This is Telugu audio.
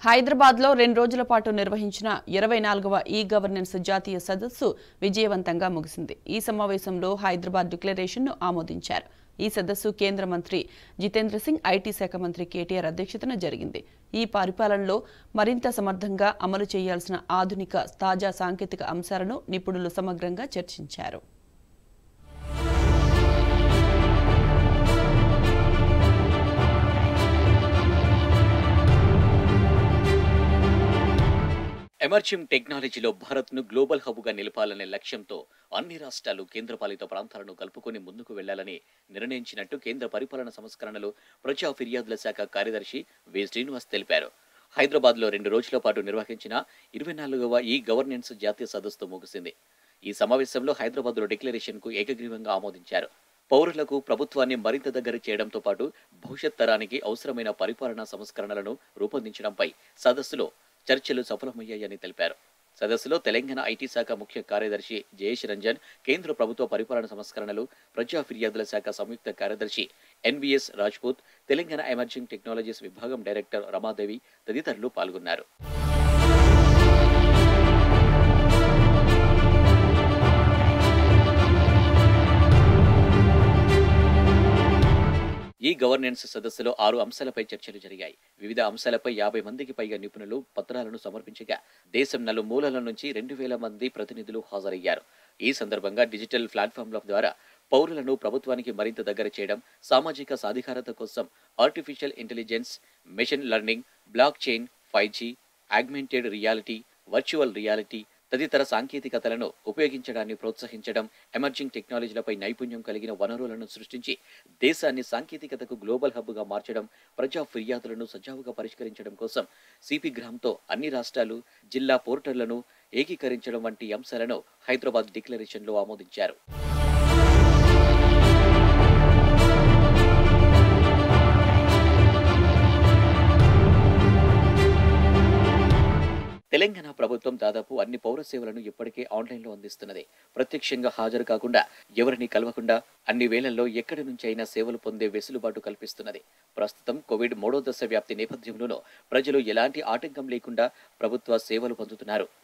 హైదరాబాద్లో రెండు రోజుల పాటు నిర్వహించిన ఇరవై నాలుగవ ఈ గవర్నెన్స్ జాతీయ సదస్సు విజయవంతంగా ముగిసింది ఈ సమావేశంలో హైదరాబాద్ డిక్లరేషన్ను ఆమోదించారు ఈ సదస్సు కేంద్ర మంత్రి జితేంద్ర సింగ్ ఐటీ శాఖ మంత్రి కేటీఆర్ అధ్యక్షతన జరిగింది ఈ పరిపాలనలో మరింత సమర్థంగా అమలు చేయాల్సిన ఆధునిక తాజా సాంకేతిక అంశాలను నిపుణులు సమగ్రంగా చర్చించారు ఎమర్జింగ్ టెక్నాలజీలో భారత్ను గ్లోబల్ హబ్గా నిలపాలనే లక్ష్యంతో అన్ని రాష్ట్రాలు కేంద్రపాలిత ప్రాంతాలను కలుపుకొని ముందుకు వెళ్లాలని నిర్ణయించినట్టు కేంద్ర పరిపాలన సంస్కరణలు ప్రజా ఫిర్యాదుల శాఖ కార్యదర్శి వి శ్రీనివాస్ తెలిపారు హైదరాబాద్ లో రెండు రోజుల పాటు నిర్వహించిన ఇరవై నాలుగవ ఈ గవర్నెన్స్ జాతీయ సదస్సు ముగిసింది ఈ సమావేశంలో హైదరాబాద్ లో డిక్లరేషన్ కు ఏకగ్రీవంగా ఆమోదించారు పౌరులకు ప్రభుత్వాన్ని మరింత దగ్గర చేయడంతో పాటు భవిష్యత్ తరానికి అవసరమైన పరిపాలనా సంస్కరణలను రూపొందించడంపై సదస్సులో చర్చలు సఫలమయ్యాయని తెలిపారు సదస్సులో తెలంగాణ ఐటీ శాఖ ముఖ్య కార్యదర్శి జయేష్ రంజన్ కేంద్ర ప్రభుత్వ పరిపాలన సంస్కరణలు ప్రజా ఫిర్యాదుల శాఖ సంయుక్త కార్యదర్శి NBS Rajput Telangana emerging technologies విభాగం డైరెక్టర్ రమాదేవి తదితరులు పాల్గొన్నారు ఈ గవర్నెన్స్ సదస్సులో ఆరు అంశాలపై చర్చలు జరిగాయి వివిధ అంశాలపై యాభై మందికి పైగా నిపుణులు పత్రాలను సమర్పించగా దేశం నలుమూలల నుంచి రెండు వేల మంది ప్రతినిధులు హాజరయ్యారు ఈ సందర్భంగా డిజిటల్ ప్లాట్ఫామ్ల ద్వారా పౌరులను ప్రభుత్వానికి మరింత దగ్గర చేయడం సామాజిక సాధికారత కోసం artificial intelligence machine learning blockchain five G augmented reality virtual reality తదితర సాంకేతికతలను ఉపయోగించడాన్ని ప్రోత్సహించడం ఎమర్జింగ్ టెక్నాలజీలపై నైపుణ్యం కలిగిన వనరులను సృష్టించి దేశాన్ని సాంకేతికతకు గ్లోబల్ హబ్గా మార్చడం ప్రజా ఫిర్యాదులను సజావుగా పరిష్కరించడం కోసం సిపి గ్రామ్తో అన్ని రాష్ట్రాలు జిల్లా పోర్టళ్లను ఏకీకరించడం వంటి అంశాలను హైదరాబాద్ డిక్లరేషన్లో ఆమోదించారు తెలంగాణ ప్రభుత్వం దాదాపు అన్ని పౌర సేవలను ఇప్పటికే ఆన్లైన్లో అందిస్తున్నది ప్రత్యక్షంగా హాజరు కాకుండా ఎవరిని కలవకుండా అన్ని వేళల్లో ఎక్కడి నుంచి అయినా సేవలు పొందే వెసులుబాటు కల్పిస్తున్నది ప్రస్తుతం కోవిడ్ మూడో దశ వ్యాప్తి నేపథ్యంలోనూ ప్రజలు ఎలాంటి ఆటంకం లేకుండా ప్రభుత్వ సేవలు పొందుతున్నారు